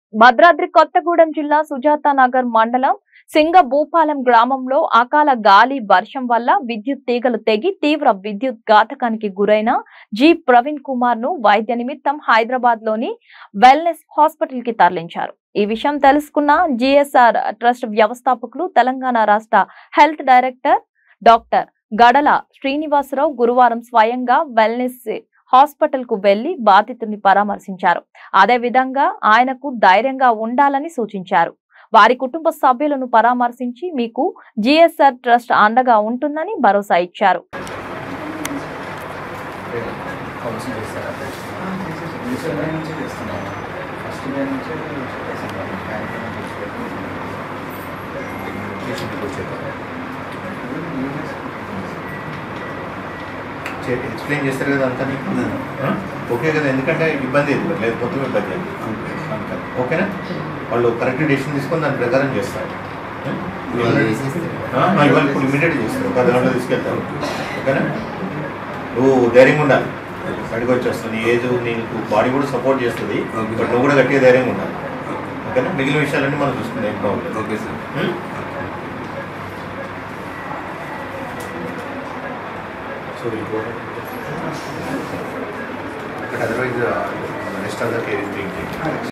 భద్రాద్రి కొత్తగూడెం జిల్లా సుజాత నగర్ మండలం సింగభూపాలెం గ్రామంలో అకాల గాలి వర్షం వల్ల విద్యుత్ తీగలు తెగి తీవ్ర విద్యుత్ ఘాతకానికి గురైన జి ప్రవీణ్ కుమార్ ను వైద్య నిమిత్తం హైదరాబాద్ లోని వెల్నెస్ హాస్పిటల్ కి తరలించారు ఈ విషయం తెలుసుకున్న జిఎస్ఆర్ ట్రస్ట్ వ్యవస్థాపకులు తెలంగాణ రాష్ట్ర హెల్త్ డైరెక్టర్ డాక్టర్ గడల శ్రీనివాసరావు గురువారం స్వయంగా వెల్నెస్ హాస్పిటల్ కు వెళ్లి బాధితుడిని పరామర్శించారు అదే విధంగా ఆయనకు ధైర్యంగా ఉండాలని సూచించారు వారి కుటుంబ సభ్యులను పరామర్శించి మీకు జిఎస్ఆర్ ట్రస్ట్ అండగా ఉంటుందని భరోసా ఇచ్చారు కౌన్సిల్ చేస్తారా డిసెంబర్ నుంచి చేస్తున్నాం ఫస్ట్ డే నుంచి చేస్తున్నాం కార్యక్రమం పేషెంట్కి వచ్చేది ఎక్స్ప్లెయిన్ చేస్తారు కదా అంతా నీకు ఆ? ఓకే కదా ఎందుకంటే ఇబ్బంది లేదు లేకపోతే ఇబ్బంది లేదు అంతే. ఓకేనా వాళ్ళు కరెక్ట్ డెసిషన్ తీసుకొని దాని ప్రకారం చేస్తారు ఆ? ఆ, ఇవాళ ఇప్పుడు ఇమీడియట్ చేస్తారు ఒక గంటలో తీసుకెళ్తారు ఓకేనా నువ్వు ధైర్యంగా ఉండాలి బయటకు వచ్చేస్తుంది నీ ఏజ్ నీకు బాడీ కూడా సపోర్ట్ చేస్తుంది Okay. బట్ నువ్వు కూడా గట్టిగా ధైర్యంగా ఉండాలి ఓకేనా మిగిలిన విషయాలన్నీ మనం చూసుకుందాం ఏం ప్రాబ్లం లేదు okay sir um? So otherwise rest of the care is being